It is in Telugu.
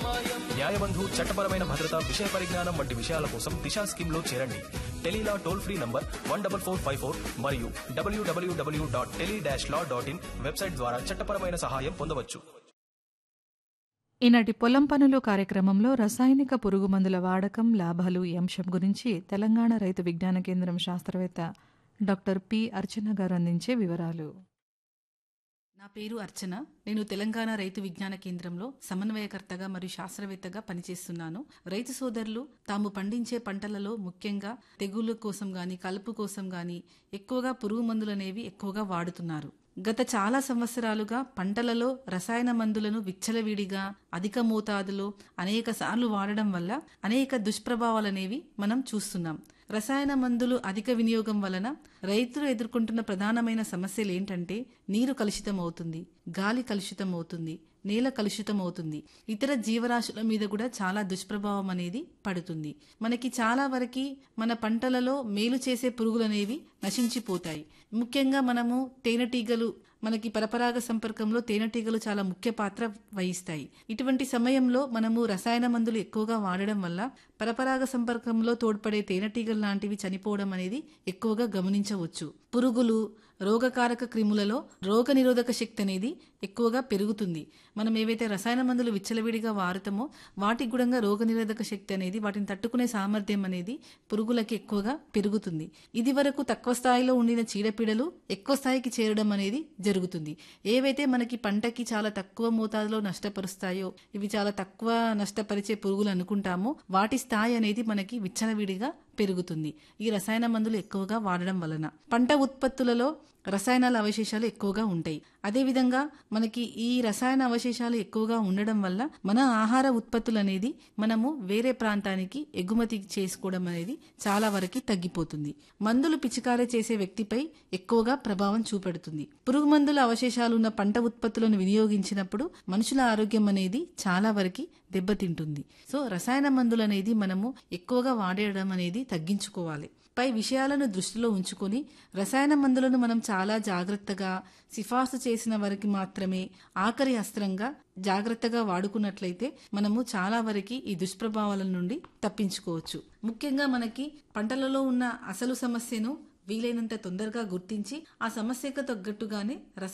న్యాయబంధు చట్టపరమైన భద్రత విషయ పరిజ్ఞానం వంటి విషయాల కోసం దిశా స్కీమ్ లో చేరండి tele law toll free number one double four five four మరియు డబ్ల్యూడబ్ల్యూడబ్ల్యూ dot tele dash law dot in website ద్వారా చట్టపరమైన సహాయం పొందవచ్చు ఈనాటి పొలం పనులు కార్యక్రమంలో రసాయనిక పురుగుమందుల వాడకం లాభాలు ఈ అంశం గురించి తెలంగాణ రైతు విజ్ఞాన కేంద్రం శాస్త్రవేత్త డాక్టర్ పి అర్చన గారు అందించే వివరాలు నా పేరు అర్చన నేను తెలంగాణ రైతు విజ్ఞాన కేంద్రంలో సమన్వయకర్తగా మరియు శాస్త్రవేత్తగా పనిచేస్తున్నాను రైతు సోదరులు తాము పండించే పంటలలో ముఖ్యంగా తెగుళ్ళ కోసం గాని కలుపు కోసం గాని ఎక్కువగా పురుగు మందులనేవి ఎక్కువగా వాడుతున్నారు గత చాలా సంవత్సరాలుగా పంటలలో రసాయన మందులను విచ్చలవిడిగా అధిక మోతాదులో అనేక సార్లు వాడడం వల్ల అనేక దుష్ప్రభావాలనేవి మనం చూస్తున్నాం రసాయన మందులు అధిక వినియోగం వలన రైతులు ఎదుర్కొంటున్న ప్రధానమైన సమస్యలు ఏంటంటే నీరు కలుషితం అవుతుంది గాలి కలుషితం అవుతుంది నేల కలుషితం అవుతుంది ఇతర జీవరాశుల మీద కూడా చాలా దుష్ప్రభావం అనేది పడుతుంది మనకి చాలా వరకు మన పంటలలో మేలు చేసే పురుగులనేవి నశించిపోతాయి ముఖ్యంగా మనము తేనెటీగలు మనకి పరపరాగ సంపర్కంలో తేనెటీగలు చాలా ముఖ్య పాత్ర వహిస్తాయి ఇటువంటి సమయంలో మనము రసాయన మందులు ఎక్కువగా వాడడం వల్ల పరపరాగ సంపర్కంలో తోడ్పడే తేనెటీగలు లాంటివి చనిపోవడం అనేది ఎక్కువగా గమనించవచ్చు పురుగులు రోగకారక క్రిములలో రోగ నిరోధక శక్తి అనేది ఎక్కువగా పెరుగుతుంది మనం ఏవైతే రసాయన మందులు విచ్చలవిడిగా వాడుతామో వాటికి కూడా రోగ నిరోధక శక్తి అనేది వాటిని తట్టుకునే సామర్థ్యం అనేది పురుగులకి ఎక్కువగా పెరుగుతుంది ఇది వరకు తక్కువ స్థాయిలో ఉండిన చీడపీడలు ఎక్కువ స్థాయికి చేరడం అనేది జరుగుతుంది ఏవైతే మనకి పంటకి చాలా తక్కువ మోతాదులో నష్టపరుస్తాయో ఇవి చాలా తక్కువ నష్టపరిచే పురుగులు అనుకుంటామో వాటి స్థాయి అనేది మనకి విచ్చలవిడిగా పెరుగుతుంది ఈ రసాయన మందులు ఎక్కువగా వాడడం వలన పంట ఉత్పత్తులలో రసాయనాల అవశేషాలు ఎక్కువగా ఉంటాయి అదేవిధంగా మనకి ఈ రసాయన అవశేషాలు ఎక్కువగా ఉండడం వల్ల మన ఆహార ఉత్పత్తులు అనేది మనము వేరే ప్రాంతానికి ఎగుమతి చేసుకోవడం అనేది చాలా వరకు తగ్గిపోతుంది మందులు పిచికారీ చేసే వ్యక్తిపై ఎక్కువగా ప్రభావం చూపెడుతుంది పురుగు మందుల అవశేషాలు ఉన్న పంట ఉత్పత్తులను వినియోగించినప్పుడు మనుషుల ఆరోగ్యం అనేది చాలా వరకు దెబ్బతింటుంది సో రసాయన మందులు అనేది మనము ఎక్కువగా వాడేయడం అనేది తగ్గించుకోవాలి పై విషయాలను దృష్టిలో ఉంచుకొని రసాయన మందులను మనం చాలా జాగ్రత్తగా సిఫార్సు చేసిన వరకు మాత్రమే ఆఖరి అస్త్రంగా జాగ్రత్తగా వాడుకున్నట్లయితే మనము చాలా వరకు ఈ దుష్ప్రభావాల నుండి తప్పించుకోవచ్చు ముఖ్యంగా మనకి పంటలలో ఉన్న అసలు సమస్యను వీలైనంత తొందరగా గుర్తించి ఆ సమస్యకు తగ్గట్టుగానే రసాయన